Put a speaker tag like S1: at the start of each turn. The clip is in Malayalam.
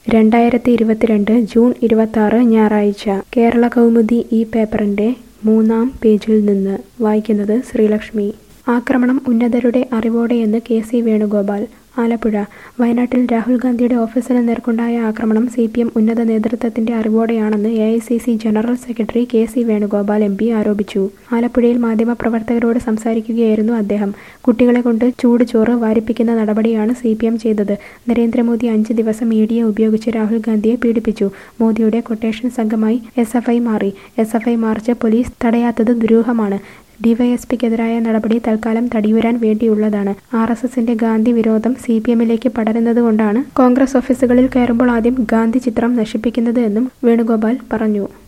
S1: രണ്ടായിരത്തി ഇരുപത്തിരണ്ട് ജൂൺ ഇരുപത്താറ് ഞായറാഴ്ച കേരള കൗമുദി ഈ പേപ്പറിന്റെ മൂന്നാം പേജിൽ നിന്ന് വായിക്കുന്നത് ശ്രീലക്ഷ്മി ആക്രമണം ഉന്നതരുടെ അറിവോടെയെന്ന് കെ സി വേണുഗോപാൽ ആലപ്പുഴ വയനാട്ടിൽ രാഹുൽ ഗാന്ധിയുടെ ഓഫീസിന് നേർക്കുണ്ടായ ആക്രമണം സി പി എം ഉന്നത നേതൃത്വത്തിന്റെ അറിവോടെയാണെന്ന് A I C C general secretary K C Venugopal M P ആരോപിച്ചു ആലപ്പുഴയിൽ മാധ്യമപ്രവർത്തകരോട് സംസാരിക്കുകയായിരുന്നു അദ്ദേഹം കുട്ടികളെ കൊണ്ട് ചൂട് ചോറ് വാരിപ്പിക്കുന്ന നടപടിയാണ് സി പി എം ചെയ്തത് നരേന്ദ്രമോദി അഞ്ച് ദിവസം മീഡിയ ഉപയോഗിച്ച് രാഹുൽ ഗാന്ധിയെ പീഡിപ്പിച്ചു മോദിയുടെ കൊട്ടേഷൻ സംഘമായി എസ് എഫ് ഐ മാറി S F I march police തടയാത്തത് ദുരൂഹമാണ് ഡിവൈഎസ്പിക്കെതിരായ നടപടി തൽക്കാലം തടിയുരാൻ വേണ്ടിയുള്ളതാണ് ആർ എസ് എസിന്റെ ഗാന്ധി വിരോധം സി പി എമ്മിലേക്ക് പടരുന്നതുകൊണ്ടാണ് കോൺഗ്രസ് ഓഫീസുകളിൽ കയറുമ്പോൾ ആദ്യം ഗാന്ധി ചിത്രം നശിപ്പിക്കുന്നത് എന്നും വേണുഗോപാൽ പറഞ്ഞു